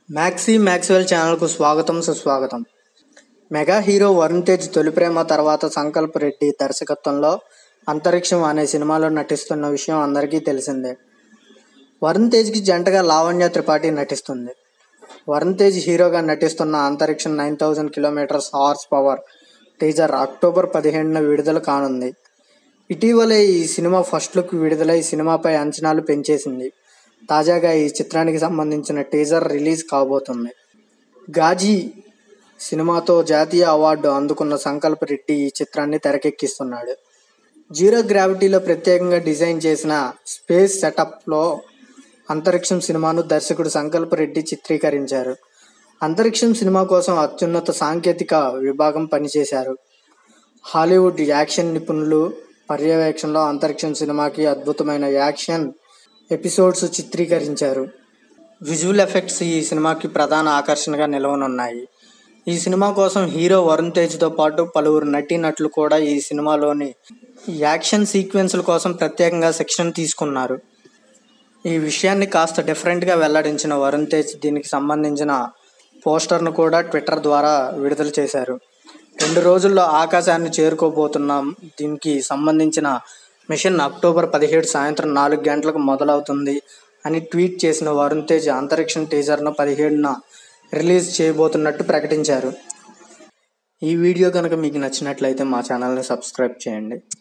maxi Maxwell ఛానల్కు స్వాగతం సుస్వాగతం మెగా హీరో వరుణ్ తేజ్ తొలి ప్రేమ తర్వాత సంకల్ప్ రెడ్డి దర్శకత్వంలో అంతరిక్షం అనే సినిమాలో నటిస్తున్న విషయం అందరికీ తెలిసిందే వరుణ్ తేజ్కి జంటగా లావణ్య త్రిపాఠి నటిస్తుంది వరుణ్ తేజ్ హీరోగా నటిస్తున్న Antariksham nine thousand kilometres horse power teaser October పదిహేడున విడుదల కానుంది ఇటీవలే ఈ సినిమా ఫస్ట్ లుక్ విడుదలై సినిమాపై అంచనాలు పెంచేసింది తాజాగా ఈ చిత్రానికి సంబంధించిన టీజర్ రిలీజ్ కాబోతుంది గాజీ సినిమాతో జాతీయ అవార్డు అందుకున్న సంకల్ప్ రెడ్డి ఈ చిత్రాన్ని తెరకెక్కిస్తున్నాడు జీరో గ్రావిటీలో ప్రత్యేకంగా డిజైన్ చేసిన స్పేస్ సెటప్లో అంతరిక్షం సినిమాను దర్శకుడు సంకల్ప్ రెడ్డి చిత్రీకరించారు అంతరిక్షం సినిమా కోసం అత్యున్నత సాంకేతిక విభాగం పనిచేశారు హాలీవుడ్ యాక్షన్ నిపుణులు పర్యవేక్షణలో అంతరిక్షం సినిమాకి అద్భుతమైన యాక్షన్ ఎపిసోడ్స్ చిత్రీకరించారు విజువల్ ఎఫెక్ట్స్ ఈ సినిమాకి ప్రధాన ఆకర్షణగా నిలవనున్నాయి ఈ సినిమా కోసం హీరో వరుణ్ తేజ్తో పాటు పలువురు నటీనటులు కూడా ఈ సినిమాలోని యాక్షన్ సీక్వెన్స్ల కోసం ప్రత్యేకంగా శిక్షణ తీసుకున్నారు ఈ విషయాన్ని కాస్త డిఫరెంట్గా వెల్లడించిన వరుణ్ తేజ్ దీనికి సంబంధించిన పోస్టర్ను కూడా ట్విట్టర్ ద్వారా విడుదల చేశారు రెండు రోజుల్లో ఆకాశాన్ని చేరుకోబోతున్నాం దీనికి సంబంధించిన మిషన్ అక్టోబర్ పదిహేడు సాయంత్రం నాలుగు గంటలకు మొదలవుతుంది అని ట్వీట్ చేసిన వరుణ్ తేజ్ అంతరిక్షం టీజర్ను పదిహేడున రిలీజ్ చేయబోతున్నట్టు ప్రకటించారు ఈ వీడియో కనుక మీకు నచ్చినట్లయితే మా ఛానల్ని సబ్స్క్రైబ్ చేయండి